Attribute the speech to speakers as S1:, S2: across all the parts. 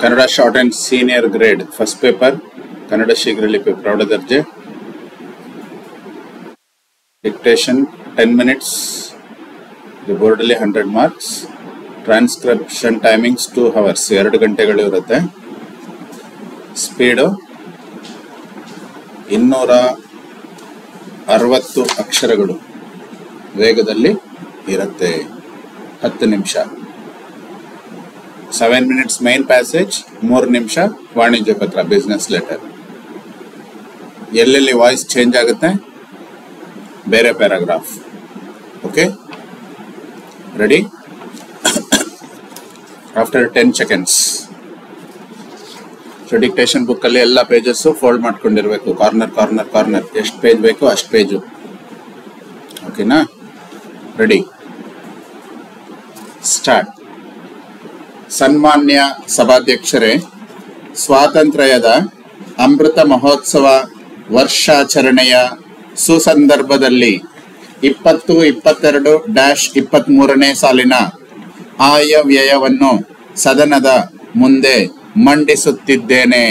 S1: Kannada short and senior grade first paper Kannada ಶೀಘ್ರ ಲಿಪಿ ಪ್ರೌಢ ದರ್ಜೆ ಡಿಕ್ಟೇಷನ್ ಟೆನ್ ಮಿನಿಟ್ಸ್ ಇದು ಬೋರ್ಡಲ್ಲಿ hundred marks transcription timings two hours ಎರಡು ಗಂಟೆಗಳು ಇರುತ್ತೆ ಸ್ಪೀಡು ಇನ್ನೂರ ಅರವತ್ತು ಅಕ್ಷರಗಳು ವೇಗದಲ್ಲಿ ಇರುತ್ತೆ ಹತ್ತು ನಿಮಿಷ ಸೆವೆನ್ ಮಿನಿಟ್ಸ್ ಮೈನ್ ಪ್ಯಾಸೇಜ್ ಮೂರು ನಿಮಿಷ ವಾಣಿಜ್ಯ ಪತ್ರ ಬಿಸ್ನೆಸ್ ಲೆಟರ್ ಎಲ್ಲೆಲ್ಲಿ ವಾಯ್ಸ್ ಚೇಂಜ್ ಆಗುತ್ತೆ ಬೇರೆ paragraph okay ready after ten seconds so dictation ಬುಕ್ಕಲ್ಲಿ ಎಲ್ಲ ಪೇಜಸ್ಸು ಫೋಲ್ಡ್ ಮಾಡ್ಕೊಂಡಿರ್ಬೇಕು ಕಾರ್ನರ್ ಕಾರ್ನರ್ ಕಾರ್ನರ್ ಎಷ್ಟು ಪೇಜ್ ಬೇಕು ಅಷ್ಟು ಪೇಜು ಓಕೆನಾ ರೆಡಿ ಸ್ಟಾರ್ಟ್ ಸನ್ಮಾನ್ಯ ಸಭಾಧ್ಯಕ್ಷರೇ ಸ್ವಾತಂತ್ರ್ಯದ ಅಮೃತ ಮಹೋತ್ಸವ ವರ್ಷಾಚರಣೆಯ ಸುಸಂದರ್ಭದಲ್ಲಿ ಇಪ್ಪತ್ತು ಇಪ್ಪತ್ತೆರಡು ಡ್ಯಾಶ್ ಇಪ್ಪತ್ತ್ಮೂರನೇ ಸಾಲಿನ ಆಯವ್ಯಯವನ್ನು ಸದನದ ಮುಂದೆ ಮಂಡಿಸುತ್ತಿದ್ದೇನೆ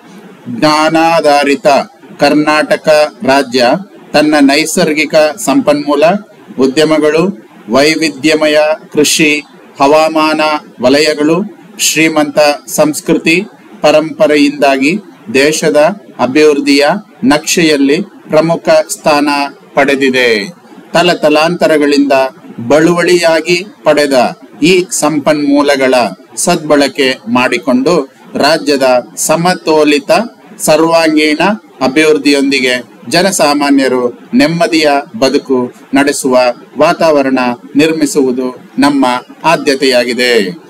S1: ಜ್ಞಾನಾಧಾರಿತ ಕರ್ನಾಟಕ ರಾಜ್ಯ ತನ್ನ ನೈಸರ್ಗಿಕ ಸಂಪನ್ಮೂಲ ಉದ್ಯಮಗಳು ವೈವಿಧ್ಯಮಯ ಕೃಷಿ ಹವಾಮಾನ ವಲಯಗಳು ಶ್ರೀಮಂತ ಸಂಸ್ಕೃತಿ ಪರಂಪರೆಯಿಂದಾಗಿ ದೇಶದ ಅಭಿವೃದ್ಧಿಯ ನಕ್ಷೆಯಲ್ಲಿ ಪ್ರಮುಖ ಸ್ಥಾನ ಪಡೆದಿದೆ ತಲತಲಾಂತರಗಳಿಂದ ಬಳುವಳಿಯಾಗಿ ಪಡೆದ ಈ ಸಂಪನ್ಮೂಲಗಳ ಸದ್ಬಳಕೆ ಮಾಡಿಕೊಂಡು ರಾಜ್ಯದ ಸಮತೋಲಿತ ಸರ್ವಾಂಗೀಣ ಅಭಿವೃದ್ಧಿಯೊಂದಿಗೆ ಜನಸಾಮಾನ್ಯರು ನೆಮ್ಮದಿಯ ಬದುಕು ನಡೆಸುವ ವಾತಾವರಣ ನಿರ್ಮಿಸುವುದು ನಮ್ಮ ಆದ್ಯತೆಯಾಗಿದೆ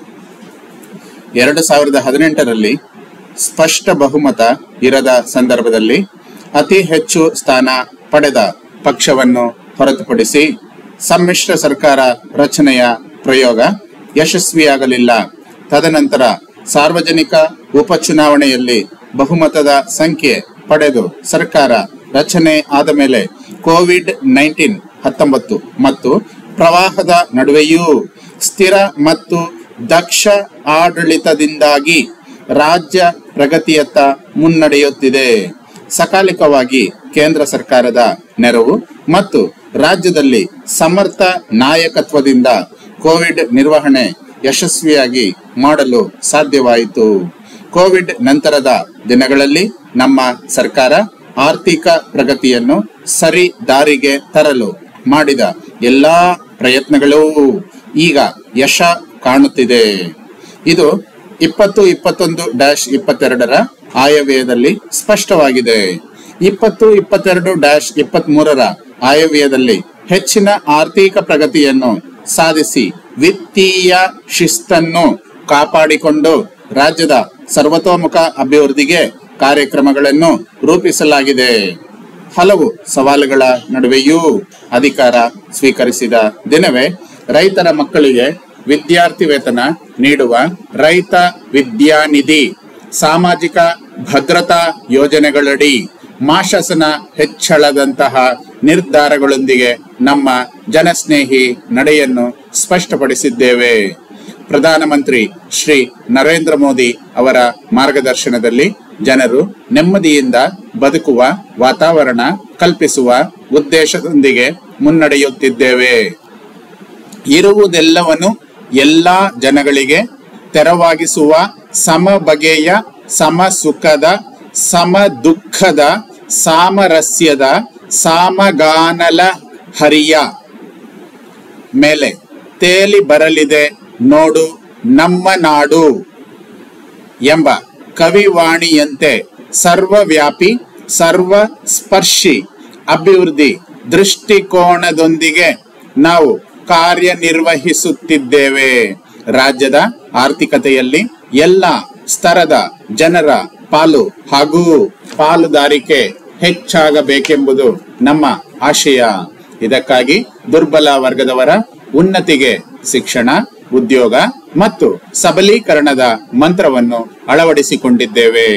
S1: ಎರಡು ಸಾವಿರದ ಹದಿನೆಂಟರಲ್ಲಿ ಸ್ಪಷ್ಟ ಬಹುಮತ ಇರದ ಸಂದರ್ಭದಲ್ಲಿ ಅತಿ ಹೆಚ್ಚು ಸ್ಥಾನ ಪಡೆದ ಪಕ್ಷವನ್ನು ಹೊರತುಪಡಿಸಿ ಸಮ್ಮಿಶ್ರ ಸರ್ಕಾರ ರಚನೆಯ ಪ್ರಯೋಗ ಯಶಸ್ವಿಯಾಗಲಿಲ್ಲ ತದನಂತರ ಸಾರ್ವಜನಿಕ ಉಪಚುನಾವಣೆಯಲ್ಲಿ ಬಹುಮತದ ಸಂಖ್ಯೆ ಪಡೆದು ಸರ್ಕಾರ ರಚನೆ ಆದ ಮೇಲೆ ಕೋವಿಡ್ ನೈನ್ಟೀನ್ ಹತ್ತೊಂಬತ್ತು ಮತ್ತು ಪ್ರವಾಹದ ನಡುವೆಯೂ ಸ್ಥಿರ ಮತ್ತು ದಕ್ಷ ಆಡಳಿತದಿಂದಾಗಿ ರಾಜ್ಯ ಪ್ರಗತಿಯತ್ತ ಮುನ್ನಡೆಯುತ್ತಿದೆ ಸಕಾಲಿಕವಾಗಿ ಕೇಂದ್ರ ಸರ್ಕಾರದ ನೆರವು ಮತ್ತು ರಾಜ್ಯದಲ್ಲಿ ಸಮರ್ಥ ನಾಯಕತ್ವದಿಂದ ಕೋವಿಡ್ ನಿರ್ವಹಣೆ ಯಶಸ್ವಿಯಾಗಿ ಮಾಡಲು ಸಾಧ್ಯವಾಯಿತು ಕೋವಿಡ್ ನಂತರದ ದಿನಗಳಲ್ಲಿ ನಮ್ಮ ಸರ್ಕಾರ ಆರ್ಥಿಕ ಪ್ರಗತಿಯನ್ನು ಸರಿ ದಾರಿಗೆ ತರಲು ಮಾಡಿದ ಎಲ್ಲಾ ಪ್ರಯತ್ನಗಳೂ ಈಗ ಯಶ ಕಾಣುತ್ತಿದೆ ಇದು ಇಪ್ಪತ್ತು ಇಪ್ಪತ್ತೊಂದು ಡ್ಯಾಶ್ ಇಪ್ಪತ್ತೆರಡರ ಆಯವ್ಯಯದಲ್ಲಿ ಸ್ಪಷ್ಟವಾಗಿದೆ ಇಪ್ಪತ್ತು ಇಪ್ಪತ್ತೆರಡು ಡ್ಯಾಶ್ ಇಪ್ಪತ್ತ್ ಮೂರರ ಆಯವ್ಯಯದಲ್ಲಿ ಹೆಚ್ಚಿನ ಆರ್ಥಿಕ ಪ್ರಗತಿಯನ್ನು ಸಾಧಿಸಿ ವಿತ್ತೀಯ ಶಿಸ್ತನ್ನು ಕಾಪಾಡಿಕೊಂಡು ರಾಜ್ಯದ ಸರ್ವತೋಮುಖ ಅಭಿವೃದ್ಧಿಗೆ ಕಾರ್ಯಕ್ರಮಗಳನ್ನು ರೂಪಿಸಲಾಗಿದೆ ಹಲವು ಸವಾಲುಗಳ ನಡುವೆಯೂ ಅಧಿಕಾರ ಸ್ವೀಕರಿಸಿದ ದಿನವೇ ರೈತರ ಮಕ್ಕಳಿಗೆ ವಿದ್ಯಾರ್ಥಿ ವೇತನ ನೀಡುವ ರೈತ ವಿದ್ಯಾನಿಧಿ ಸಾಮಾಜಿಕ ಭದ್ರತಾ ಯೋಜನೆಗಳಡಿ ಮಾಶಾಸನ ಹೆಚ್ಚಳದಂತಹ ನಿರ್ಧಾರಗಳೊಂದಿಗೆ ನಮ್ಮ ಜನಸ್ನೇಹಿ ನಡೆಯನ್ನು ಸ್ಪಷ್ಟಪಡಿಸಿದ್ದೇವೆ ಪ್ರಧಾನಮಂತ್ರಿ ಶ್ರೀ ನರೇಂದ್ರ ಮೋದಿ ಅವರ ಮಾರ್ಗದರ್ಶನದಲ್ಲಿ ಜನರು ನೆಮ್ಮದಿಯಿಂದ ಬದುಕುವ ವಾತಾವರಣ ಕಲ್ಪಿಸುವ ಉದ್ದೇಶದೊಂದಿಗೆ ಮುನ್ನಡೆಯುತ್ತಿದ್ದೇವೆ ಇರುವುದೆಲ್ಲವನ್ನು ಎಲ್ಲಾ ಜನಗಳಿಗೆ ತೆರವಾಗಿಸುವ ಸಮ ಬಗೆಯ ಸಮ ಸುಖದ ಸಮ ದುಃಖದ ಸಾಮರಸ್ಯದ ಸಾಮಗಾನಲ ಹರಿಯ ಮೇಲೆ ತೇಲಿ ಬರಲಿದೆ ನೋಡು ನಮ್ಮ ನಾಡು ಎಂಬ ಕವಿವಾಣಿಯಂತೆ ಸರ್ವವ್ಯಾಪಿ ಸರ್ವ ಸ್ಪರ್ಶಿ ಅಭಿವೃದ್ಧಿ ದೃಷ್ಟಿಕೋನದೊಂದಿಗೆ ನಾವು ಕಾರ್ಯನಿರ್ವಹಿಸುತ್ತಿದ್ದೇವೆ ರಾಜ್ಯದ ಆರ್ಥಿಕತೆಯಲ್ಲಿ ಎಲ್ಲ ಸ್ತರದ ಜನರ ಪಾಲು ಹಾಗೂ ಪಾಲುದಾರಿಕೆ ಹೆಚ್ಚಾಗಬೇಕೆಂಬುದು ನಮ್ಮ ಆಶಯ ಇದಕ್ಕಾಗಿ ದುರ್ಬಲ ವರ್ಗದವರ ಉನ್ನತಿಗೆ ಶಿಕ್ಷಣ ಉದ್ಯೋಗ ಮತ್ತು ಸಬಲೀಕರಣದ ಮಂತ್ರವನ್ನು ಅಳವಡಿಸಿಕೊಂಡಿದ್ದೇವೆ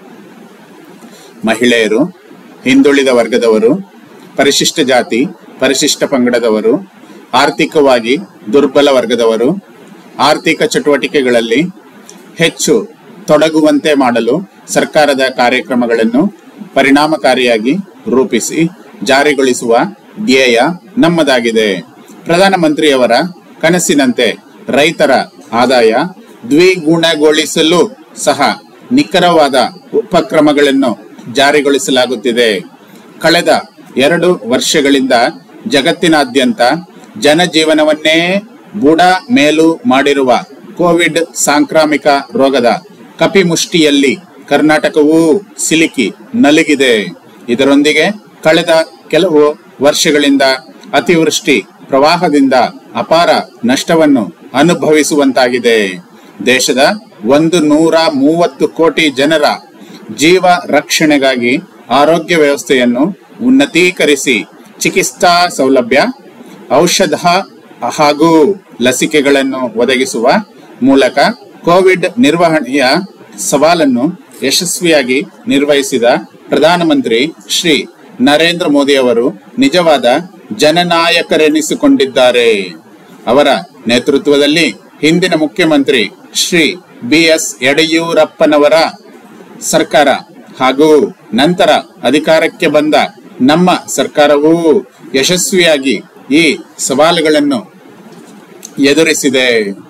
S1: ಮಹಿಳೆಯರು ಹಿಂದುಳಿದ ವರ್ಗದವರು ಪರಿಶಿಷ್ಟ ಜಾತಿ ಪರಿಶಿಷ್ಟ ಪಂಗಡದವರು ಆರ್ಥಿಕವಾಗಿ ದುರ್ಬಲ ವರ್ಗದವರು ಆರ್ಥಿಕ ಚಟುವಟಿಕೆಗಳಲ್ಲಿ ಹೆಚ್ಚು ತೊಡಗುವಂತೆ ಮಾಡಲು ಸರ್ಕಾರದ ಕಾರ್ಯಕ್ರಮಗಳನ್ನು ಪರಿಣಾಮಕಾರಿಯಾಗಿ ರೂಪಿಸಿ ಜಾರಿಗೊಳಿಸುವ ಧ್ಯೇಯ ನಮ್ಮದಾಗಿದೆ ಪ್ರಧಾನಮಂತ್ರಿಯವರ ಕನಸಿನಂತೆ ರೈತರ ಆದಾಯ ದ್ವಿಗುಣಗೊಳಿಸಲು ಸಹ ನಿಖರವಾದ ಉಪಕ್ರಮಗಳನ್ನು ಜಾರಿಗೊಳಿಸಲಾಗುತ್ತಿದೆ ಕಳೆದ ಎರಡು ವರ್ಷಗಳಿಂದ ಜಗತ್ತಿನಾದ್ಯಂತ ಜನಜೀವನವನ್ನೇ ಬುಡ ಮೇಲು ಮಾಡಿರುವ ಕೋವಿಡ್ ಸಾಂಕ್ರಾಮಿಕ ರೋಗದ ಕಪಿಮುಷ್ಟಿಯಲ್ಲಿ ಕರ್ನಾಟಕವೂ ಸಿಲುಕಿ ನಲುಗಿದೆ ಇದರೊಂದಿಗೆ ಕಳೆದ ಕೆಲವು ವರ್ಷಗಳಿಂದ ಅತಿವೃಷ್ಟಿ ಪ್ರವಾಹದಿಂದ ಅಪಾರ ನಷ್ಟವನ್ನು ಅನುಭವಿಸುವಂತಾಗಿದೆ ದೇಶದ ಒಂದು ನೂರ ಮೂವತ್ತು ಕೋಟಿ ಜನರ ಜೀವ ರಕ್ಷಣೆಗಾಗಿ ಆರೋಗ್ಯ ವ್ಯವಸ್ಥೆಯನ್ನು ಉನ್ನತೀಕರಿಸಿ ಚಿಕಿತ್ಸಾ ಸೌಲಭ್ಯ ಔಷಧ ಹಾಗೂ ಲಸಿಕೆಗಳನ್ನು ಒದಗಿಸುವ ಮೂಲಕ ಕೋವಿಡ್ ನಿರ್ವಹಣೆಯ ಸವಾಲನ್ನು ಯಶಸ್ವಿಯಾಗಿ ನಿರ್ವಹಿಸಿದ ಪ್ರಧಾನಮಂತ್ರಿ ಶ್ರೀ ನರೇಂದ್ರ ಮೋದಿ ಅವರು ನಿಜವಾದ ಜನನಾಯಕರೆನಿಸಿಕೊಂಡಿದ್ದಾರೆ ಅವರ ನೇತೃತ್ವದಲ್ಲಿ ಹಿಂದಿನ ಮುಖ್ಯಮಂತ್ರಿ ಶ್ರೀ ಬಿ ಎಸ್ ಯಡಿಯೂರಪ್ಪನವರ ಸರ್ಕಾರ ಹಾಗೂ ನಂತರ ಅಧಿಕಾರಕ್ಕೆ ಬಂದ ನಮ್ಮ ಸರ್ಕಾರವೂ ಯಶಸ್ವಿಯಾಗಿ ಈ ಸವಾಲುಗಳನ್ನು ಎದುರಿಸಿದೆ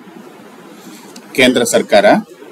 S1: ಕೇಂದ್ರ ಸರ್ಕಾರ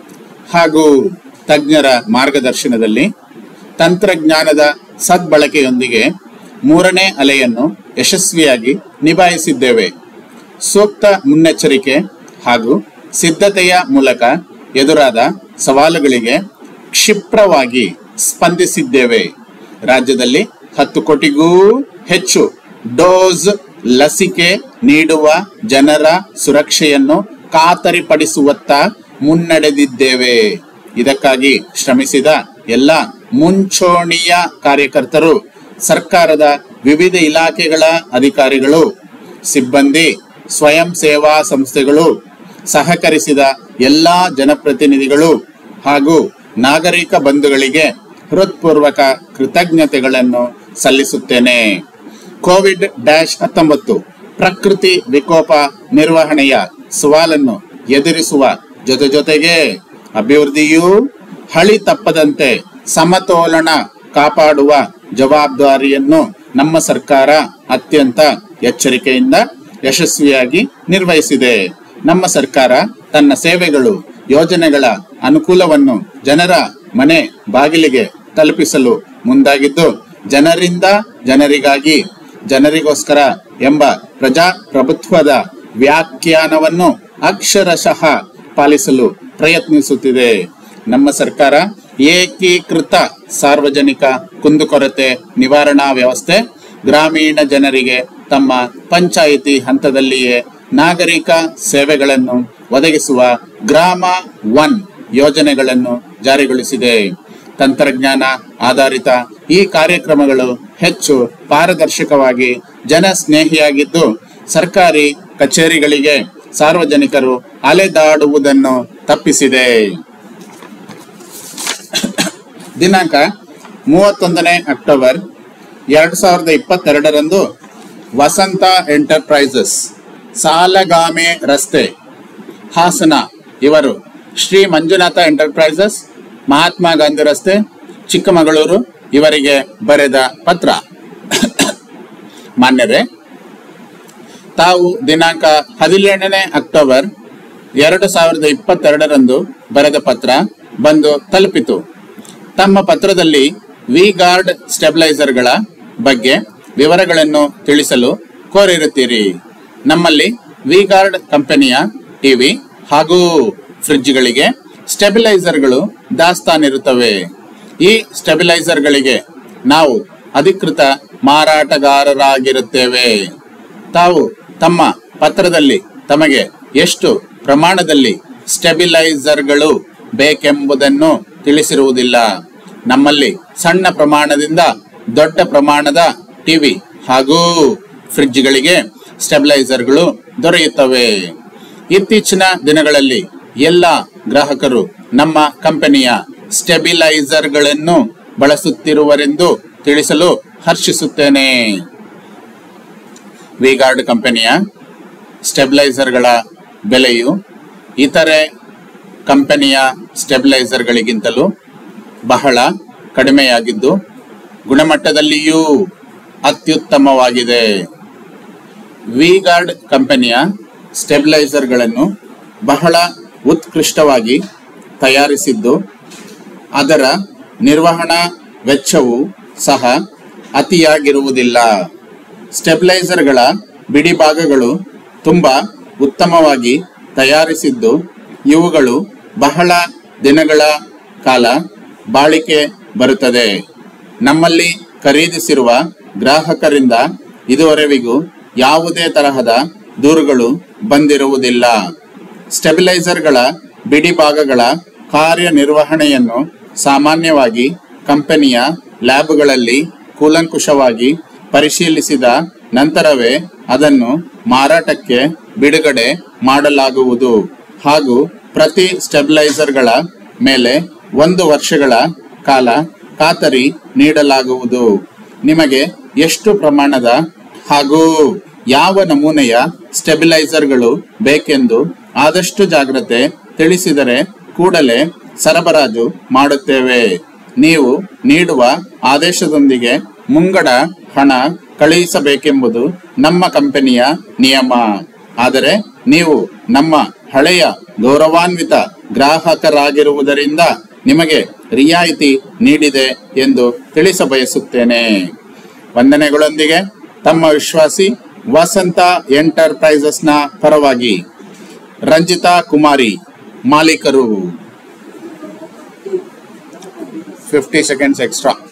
S1: ಹಾಗೂ ತಜ್ಞರ ಮಾರ್ಗದರ್ಶನದಲ್ಲಿ ತಂತ್ರಜ್ಞಾನದ ಸದ್ಬಳಕೆಯೊಂದಿಗೆ ಮೂರನೇ ಅಲೆಯನ್ನು ಯಶಸ್ವಿಯಾಗಿ ನಿಭಾಯಿಸಿದ್ದೇವೆ ಸೂಕ್ತ ಮುನ್ನೆಚ್ಚರಿಕೆ ಹಾಗೂ ಸಿದ್ಧತೆಯ ಮೂಲಕ ಎದುರಾದ ಸವಾಲುಗಳಿಗೆ ಕ್ಷಿಪ್ರವಾಗಿ ಸ್ಪಂದಿಸಿದ್ದೇವೆ ರಾಜ್ಯದಲ್ಲಿ ಹತ್ತು ಕೋಟಿಗೂ ಹೆಚ್ಚು ಡೋಸ್ ಲಸಿಕೆ ನೀಡುವ ಜನರ ಸುರಕ್ಷೆಯನ್ನು ಖಾತರಿಪಡಿಸುವತ್ತ ಮುನ್ನಡೆದಿದ್ದೇವೆ ಇದಕ್ಕಾಗಿ ಶ್ರಮಿಸಿದ ಎಲ್ಲ ಮುಂಚೂಣಿಯ ಕಾರ್ಯಕರ್ತರು ಸರ್ಕಾರದ ವಿವಿಧ ಇಲಾಖೆಗಳ ಅಧಿಕಾರಿಗಳು ಸಿಬ್ಬಂದಿ ಸ್ವಯಂ ಸೇವಾ ಸಂಸ್ಥೆಗಳು ಸಹಕರಿಸಿದ ಎಲ್ಲ ಜನಪ್ರತಿನಿಧಿಗಳು ಹಾಗೂ ನಾಗರಿಕ ಬಂಧುಗಳಿಗೆ ಹೃತ್ಪೂರ್ವಕ ಕೃತಜ್ಞತೆಗಳನ್ನು ಸಲ್ಲಿಸುತ್ತೇನೆ ಕೋವಿಡ್ ಡ್ಯಾಶ್ ಹತ್ತೊಂಬತ್ತು ಪ್ರಕೃತಿ ವಿಕೋಪ ನಿರ್ವಹಣೆಯ ಸವಾಲನ್ನು ಎದುರಿಸುವ ಜೊತೆ ಜೊತೆಗೆ ಅಭಿವೃದ್ಧಿಯೂ ಹಳಿ ತಪ್ಪದಂತೆ ಸಮತೋಲನ ಕಾಪಾಡುವ ಜವಾಬ್ದಾರಿಯನ್ನು ನಮ್ಮ ಸರ್ಕಾರ ಅತ್ಯಂತ ಎಚ್ಚರಿಕೆಯಿಂದ ಯಶಸ್ವಿಯಾಗಿ ನಿರ್ವಹಿಸಿದೆ ನಮ್ಮ ಸರ್ಕಾರ ತನ್ನ ಸೇವೆಗಳು ಯೋಜನೆಗಳ ಅನುಕೂಲವನ್ನು ಜನರ ಮನೆ ಬಾಗಿಲಿಗೆ ತಲುಪಿಸಲು ಮುಂದಾಗಿದ್ದು ಜನರಿಂದ ಜನರಿಗಾಗಿ ಜನರಿಗೋಸ್ಕರ ಎಂಬ ಪ್ರಜಾಪ್ರಭುತ್ವದ ವ್ಯಾಖ್ಯಾನವನ್ನು ಅಕ್ಷರಶಃ ಪಾಲಿಸಲು ಪ್ರಯತ್ನಿಸುತ್ತಿದೆ ನಮ್ಮ ಸರ್ಕಾರ ಏಕೀಕೃತ ಸಾರ್ವಜನಿಕ ಕುಂದುಕೊರತೆ ನಿವಾರಣಾ ವ್ಯವಸ್ಥೆ ಗ್ರಾಮೀಣ ಜನರಿಗೆ ತಮ್ಮ ಪಂಚಾಯಿತಿ ಹಂತದಲ್ಲಿಯೇ ನಾಗರಿಕ ಸೇವೆಗಳನ್ನು ಒದಗಿಸುವ ಗ್ರಾಮ ಒನ್ ಯೋಜನೆಗಳನ್ನು ಜಾರಿಗೊಳಿಸಿದೆ ತಂತ್ರಜ್ಞಾನ ಆಧಾರಿತ ಈ ಕಾರ್ಯಕ್ರಮಗಳು ಹೆಚ್ಚು ಪಾರದರ್ಶಕವಾಗಿ ಜನಸ್ನೇಹಿಯಾಗಿದ್ದು ಸರ್ಕಾರಿ ಕಚೇರಿಗಳಿಗೆ ಸಾರ್ವಜನಿಕರು ಅಲೆದಾಡುವುದನ್ನು ತಪ್ಪಿಸಿದೆ ದಿನಾಂಕ ಮೂವತ್ತೊಂದನೇ ಅಕ್ಟೋಬರ್ ಎರಡು ಸಾವಿರದ ಇಪ್ಪತ್ತೆರಡರಂದು ವಸಂತ ಎಂಟರ್ಪ್ರೈಸಸ್ ಸಾಲಗಾಮೆ ರಸ್ತೆ ಹಾಸನ ಇವರು ಶ್ರೀ ಮಂಜುನಾಥ ಎಂಟರ್ಪ್ರೈಸಸ್ ಮಹಾತ್ಮ ಗಾಂಧಿ ರಸ್ತೆ ಚಿಕ್ಕಮಗಳೂರು ಇವರಿಗೆ ಬರೆದ ಪತ್ರ ಮಾನ್ಯರೇ ತಾವು ದಿನಾಂಕ ಹದಿನೇಳನೇ ಅಕ್ಟೋಬರ್ ಎರಡು ಸಾವಿರದ ಇಪ್ಪತ್ತೆರಡರಂದು ಬರೆದ ಪತ್ರ ಬಂದು ತಲುಪಿತು ತಮ್ಮ ಪತ್ರದಲ್ಲಿ ವಿ ಗಾರ್ಡ್ ಸ್ಟೆಬಿಲೈಸರ್ಗಳ ಬಗ್ಗೆ ವಿವರಗಳನ್ನು ತಿಳಿಸಲು ಕೋರಿರುತ್ತೀರಿ ನಮ್ಮಲ್ಲಿ ವಿ ಗಾರ್ಡ್ ಕಂಪನಿಯ ಟಿವಿ ಹಾಗೂ ಫ್ರಿಡ್ಜ್ಗಳಿಗೆ ಸ್ಟೆಬಿಲೈಸರ್ಗಳು ದಾಸ್ತಾನಿರುತ್ತವೆ ಈ ಸ್ಟೆಬಿಲೈಸರ್ಗಳಿಗೆ ನಾವು ಅಧಿಕೃತ ಮಾರಾಟಗಾರರಾಗಿರುತ್ತೇವೆ ತಾವು ತಮ್ಮ ಪತ್ರದಲ್ಲಿ ತಮಗೆ ಎಷ್ಟು ಪ್ರಮಾಣದಲ್ಲಿ ಸ್ಟೆಬಿಲೈಸರ್ಗಳು ಬೇಕೆಂಬುದನ್ನು ತಿಳಿಸಿರುವುದಿಲ್ಲ ನಮ್ಮಲ್ಲಿ ಸಣ್ಣ ಪ್ರಮಾಣದಿಂದ ದೊಡ್ಡ ಪ್ರಮಾಣದ ಟಿವಿ ಹಾಗೂ ಫ್ರಿಡ್ಜ್ಗಳಿಗೆ ಸ್ಟೆಬಿಲೈಸರ್ಗಳು ದೊರೆಯುತ್ತವೆ ಇತ್ತೀಚಿನ ದಿನಗಳಲ್ಲಿ ಎಲ್ಲ ಗ್ರಾಹಕರು ನಮ್ಮ ಕಂಪನಿಯ ಸ್ಟೆಬಿಲೈಸರ್ಗಳನ್ನು ಬಳಸುತ್ತಿರುವರೆಂದು ತಿಳಿಸಲು ಹರ್ಷಿಸುತ್ತೇನೆ ವಿಗಾರ್ಡ್ ಕಂಪನಿಯ ಸ್ಟೆಬಿಲೈಸರ್ಗಳ ಬೆಲೆಯು ಇತರೆ ಕಂಪನಿಯ ಸ್ಟೆಬಿಲೈಸರ್ಗಳಿಗಿಂತಲೂ ಬಹಳ ಕಡಿಮೆಯಾಗಿದ್ದು ಗುಣಮಟ್ಟದಲ್ಲಿಯೂ ಅತ್ಯುತ್ತಮವಾಗಿದೆ ವಿಗಾರ್ಡ್ ಕಂಪನಿಯ ಸ್ಟೆಬಿಲೈಸರ್ಗಳನ್ನು ಬಹಳ ಉತ್ಕೃಷ್ಟವಾಗಿ ತಯಾರಿಸಿದ್ದು ಅದರ ನಿರ್ವಹಣಾ ವೆಚ್ಚವು ಸಹ ಅತಿಯಾಗಿರುವುದಿಲ್ಲ ಸ್ಟೆಬಿಲೈಸರ್ಗಳ ಬಿಡಿ ಭಾಗಗಳು ತುಂಬ ಉತ್ತಮವಾಗಿ ತಯಾರಿಸಿದ್ದು ಇವುಗಳು ಬಹಳ ದಿನಗಳ ಕಾಲ ಬಾಳಿಕೆ ಬರುತ್ತದೆ ನಮ್ಮಲ್ಲಿ ಖರೀದಿಸಿರುವ ಗ್ರಾಹಕರಿಂದ ಇದುವರೆವಿಗೂ ಯಾವುದೇ ತರಹದ ದೂರುಗಳು ಬಂದಿರುವುದಿಲ್ಲ ಸ್ಟೆಬಿಲೈಸರ್ಗಳ ಬಿಡಿ ಭಾಗಗಳ ಕಾರ್ಯನಿರ್ವಹಣೆಯನ್ನು ಸಾಮಾನ್ಯವಾಗಿ ಕಂಪನಿಯ ಲ್ಯಾಬ್ಗಳಲ್ಲಿ ಕೂಲಂಕುಷವಾಗಿ ಪರಿಶೀಲಿಸಿದ ನಂತರವೇ ಅದನ್ನು ಮಾರಾಟಕ್ಕೆ ಬಿಡುಗಡೆ ಮಾಡಲಾಗುವುದು ಹಾಗೂ ಪ್ರತಿ ಸ್ಟೆಬಿಲೈಸರ್ಗಳ ಮೇಲೆ ಒಂದು ವರ್ಷಗಳ ಕಾಲ ಖಾತರಿ ನೀಡಲಾಗುವುದು ನಿಮಗೆ ಎಷ್ಟು ಪ್ರಮಾಣದ ಹಾಗೂ ಯಾವ ನಮೂನೆಯ ಸ್ಟೆಬಿಲೈಸರ್ಗಳು ಬೇಕೆಂದು ಆದಷ್ಟು ಜಾಗ್ರತೆ ತಿಳಿಸಿದರೆ ಕೂಡಲೇ ಸರಬರಾಜು ಮಾಡುತ್ತೇವೆ ನೀವು ನೀಡುವ ಆದೇಶದೊಂದಿಗೆ ಮುಂಗಡ ಹಣ ಕಳುಹಿಸಬೇಕೆಂಬುದು ನಮ್ಮ ಕಂಪನಿಯ ನಿಯಮ ಆದರೆ ನೀವು ನಮ್ಮ ಹಳೆಯ ಗೌರವಾನ್ವಿತ ಗ್ರಾಹಕರಾಗಿರುವುದರಿಂದ ನಿಮಗೆ ರಿಯಾಯಿತಿ ನೀಡಿದೆ ಎಂದು ತಿಳಿಸಬಯಸುತ್ತೇನೆ ವಂದನೆಗಳೊಂದಿಗೆ ತಮ್ಮ ವಿಶ್ವಾಸಿ ವಸಂತ ಎಂಟರ್ಪ್ರೈಸಸ್ನ ಪರವಾಗಿ ರಂಜಿತಾ ಕುಮಾರಿ ಮಾಲೀಕರು ಫಿಫ್ಟಿ ಸೆಕೆಂಡ್ಸ್ ಎಕ್ಸ್ಟ್ರಾ